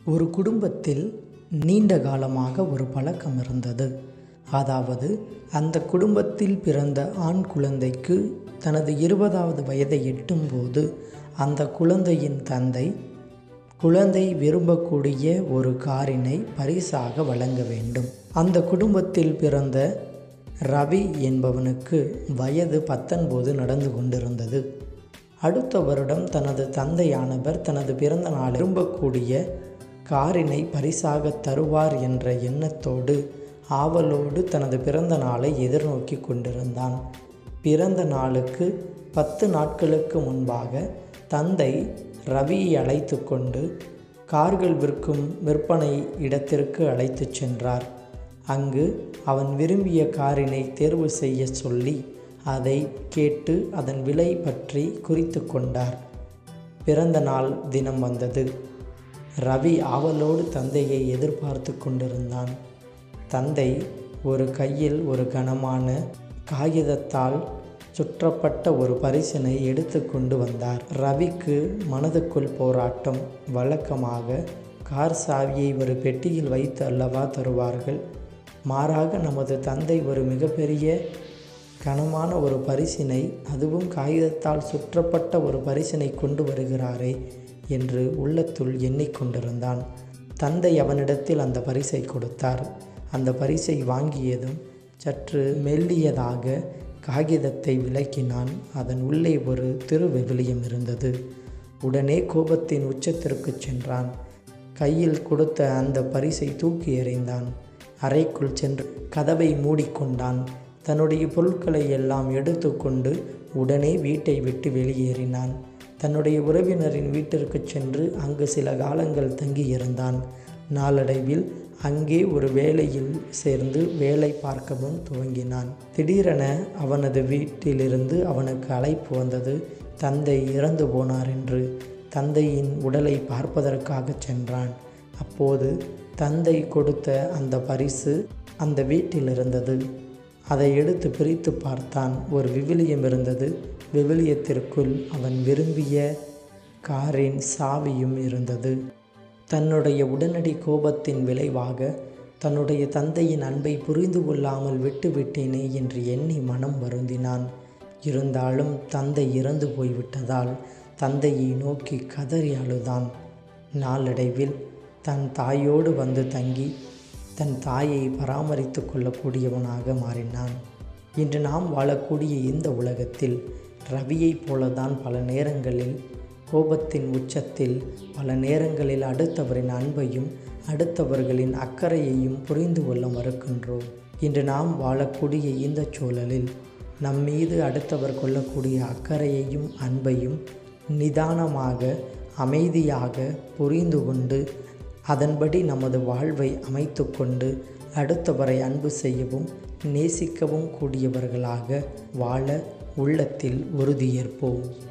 ஒரு குடும்பத்தில் நீண்ட காலமாக ஒரு பழக்கம் இருந்தது அதாவது அந்த குடும்பத்தில் பிறந்த ஆண் குழந்தைக்கு தனது இருபதாவது வயதை எட்டும்போது அந்த குழந்தையின் தந்தை குழந்தை விரும்பக்கூடிய ஒரு காரினை பரிசாக வழங்க வேண்டும் அந்த குடும்பத்தில் பிறந்த ரவி என்பவனுக்கு வயது பத்தொன்பது நடந்து கொண்டிருந்தது அடுத்த வருடம் தனது தந்தையானவர் தனது பிறந்த நாள் விரும்பக்கூடிய காரினை பரிசாக தருவார் என்ற எண்ணத்தோடு ஆவலோடு தனது பிறந்த நாளை எதிர்நோக்கி கொண்டிருந்தான் பிறந்த நாளுக்கு பத்து நாட்களுக்கு முன்பாக தந்தை ரவியை அழைத்து கொண்டு கார்கள் விற்கும் விற்பனை இடத்திற்கு அழைத்து சென்றார் அங்கு அவன் விரும்பிய காரினை தேர்வு செய்ய சொல்லி அதை கேட்டு அதன் விலை பற்றி குறித்து கொண்டார் பிறந்த நாள் தினம் வந்தது ரவி ஆவலோடு தந்தையை எதிர்பார்த்து கொண்டிருந்தான் தந்தை ஒரு கையில் ஒரு கனமான காகிதத்தால் சுற்றப்பட்ட ஒரு பரிசினை எடுத்து கொண்டு வந்தார் ரவிக்கு மனதுக்குள் போராட்டம் வழக்கமாக கார் சாவியை ஒரு பெட்டியில் வைத்து அல்லவா தருவார்கள் மாறாக நமது தந்தை ஒரு மிகப்பெரிய கனமான ஒரு பரிசினை அதுவும் காகிதத்தால் சுற்றப்பட்ட ஒரு பரிசினை கொண்டு வருகிறாரே என்று உள்ளத்துள் எண்ணிக்கொண்டிருந்தான் தந்தை அவனிடத்தில் அந்த பரிசை கொடுத்தார் அந்த பரிசை வாங்கியதும் சற்று மெல்லியதாக காகிதத்தை விளக்கினான் அதன் உள்ளே ஒரு திருவிவிலியம் இருந்தது உடனே கோபத்தின் உச்சத்திற்கு சென்றான் கையில் கொடுத்த அந்த பரிசை தூக்கி எறிந்தான் அறைக்குள் சென்று கதவை மூடிக்கொண்டான் தன்னுடைய பொருட்களை எல்லாம் எடுத்துக்கொண்டு உடனே வீட்டை விட்டு வெளியேறினான் தன்னுடைய உறவினரின் வீட்டிற்கு சென்று அங்கு சில காலங்கள் தங்கியிருந்தான் நாளடைவில் அங்கே ஒரு வேலையில் சேர்ந்து வேலை பார்க்கவும் துவங்கினான் திடீரென அவனது வீட்டிலிருந்து அவனுக்கு அழைப்பு வந்தது தந்தை இறந்து போனார் என்று தந்தையின் உடலை பார்ப்பதற்காக சென்றான் அப்போது தந்தை கொடுத்த அந்த பரிசு அந்த வீட்டில் இருந்தது அதை எடுத்து பிரித்து பார்த்தான் ஒரு விவிலியம் இருந்தது விவிலியத்திற்குள் அவன் விரும்பிய காரின் சாவியும் இருந்தது தன்னுடைய உடனடி கோபத்தின் விளைவாக தன்னுடைய தந்தையின் அன்பை புரிந்து கொள்ளாமல் விட்டுவிட்டேனே என்று எண்ணி மனம் வருந்தினான் இருந்தாலும் தந்தை இறந்து போய்விட்டதால் தந்தையை நோக்கி கதறி அழுதான் நாளடைவில் தன் தாயோடு வந்து தங்கி தன் தாயை பராமரித்து கொள்ளக்கூடியவனாக மாறினான் இன்று நாம் வாழக்கூடிய இந்த உலகத்தில் ரவியைப் போலதான் பல நேரங்களில் கோபத்தின் உச்சத்தில் பல நேரங்களில் அடுத்தவரின் அன்பையும் அடுத்தவர்களின் அக்கறையையும் புரிந்து கொள்ள மறுக்கின்றோம் இன்று நாம் வாழக்கூடிய இந்த சூழலில் நம் மீது அடுத்தவர் கொள்ளக்கூடிய அக்கறையையும் அன்பையும் நிதானமாக அமைதியாக புரிந்து கொண்டு அதன்படி நமது வாழ்வை அமைத்து கொண்டு அடுத்தவரை அன்பு செய்யவும் நேசிக்கவும் கூடியவர்களாக வாழ உள்ளத்தில் உறுதியேற்போம்